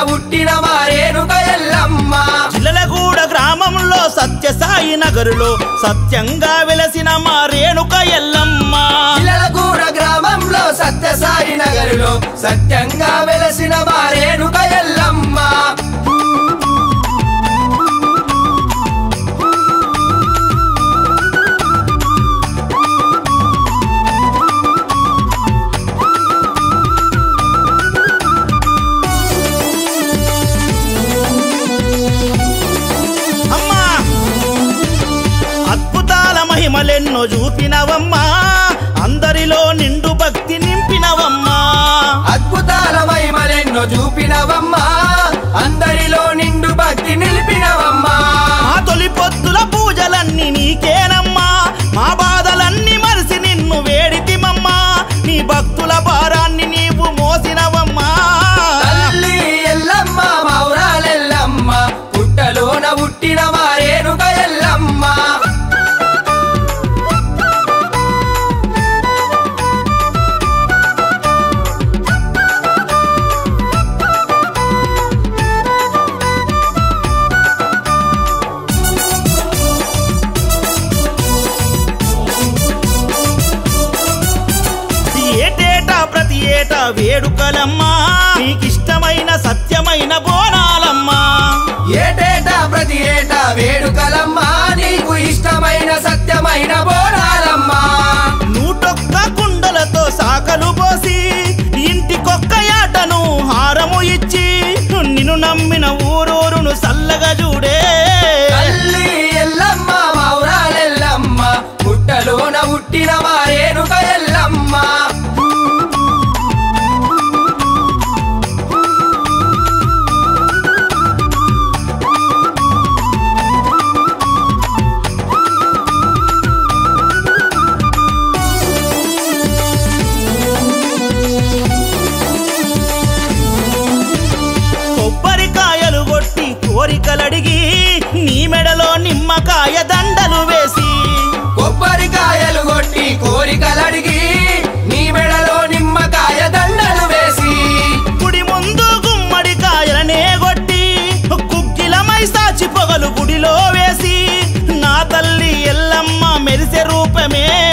పుట్టిన మా రేణుక ఎల్లమ్మ చిల్లలగూడ గ్రామంలో సత్యసాయి నగరులో సత్యంగా వెలసిన మా రేణుక ఎల్లమ్మ పిల్లలగూడ గ్రామంలో సత్యసాయి నగరులో సత్యంగా వెలసిన మా రేణుక ఎల్లమ్మ అమ్మా అద్భుతాల మహిమలెన్నో చూపినవమ్మా అందరిలో నిండు భక్తి నింపినవమ్మా అద్భుతాల మహిమలెన్నో చూపినవమ్మా అందరిలో నిండు భక్తి నిలిపినవమ్మా మా తొలి పొత్తుల పూజలన్నీ నీకేనమ్మా మా బాధలన్నీ మరిసి నిన్ను వేడితిమమ్మా నీ భక్తుల భారాన్ని నీవు మోసినవమ్మా తల్లి ఎల్లమ్మ మౌరాలెల్లమ్మ పుట్టలోన పుట్టిన మా రేణుక ఎల్లమ్మ ఏటేటా ప్రతి ఏటా వేడుకలమ్మా నీకిష్టమైన సత్యమైన బోనాలమ్మా ఏటేటా ప్రతి ఏటా వేడుకలమ్మా నీకు ఇష్టమైన సత్యమైన బోనాలమ్మా నూటొక్క కుండలతో సాకలు పోసి ఇంటికొక్క యాటను హారము ఇచ్చి నిన్ను నమ్మిన ఊరూరును సల్లగా చూడే తల్లి ఎల్లమ్మ మౌరాలెల్లమ్మ పుట్టలోన పుట్టిన మా రేణుక ఎల్లమ్మ కొబ్బరికాయలు కొట్టి కోరికలడిగి నీ మెడలో నిమ్మకాయ దండలు వేసి కొబ్బరికాయలు కొట్టి కోరికలడిగి నీ మెడలో నిమ్మకాయ దండలు వేసి గుడి ముందు గుమ్మడికాయలనే కొట్టి కుక్కిలమై సాచి పొగలు గుడిలో వేసి నా తల్లి ఎల్లమ్మ మెరిసే రూపమే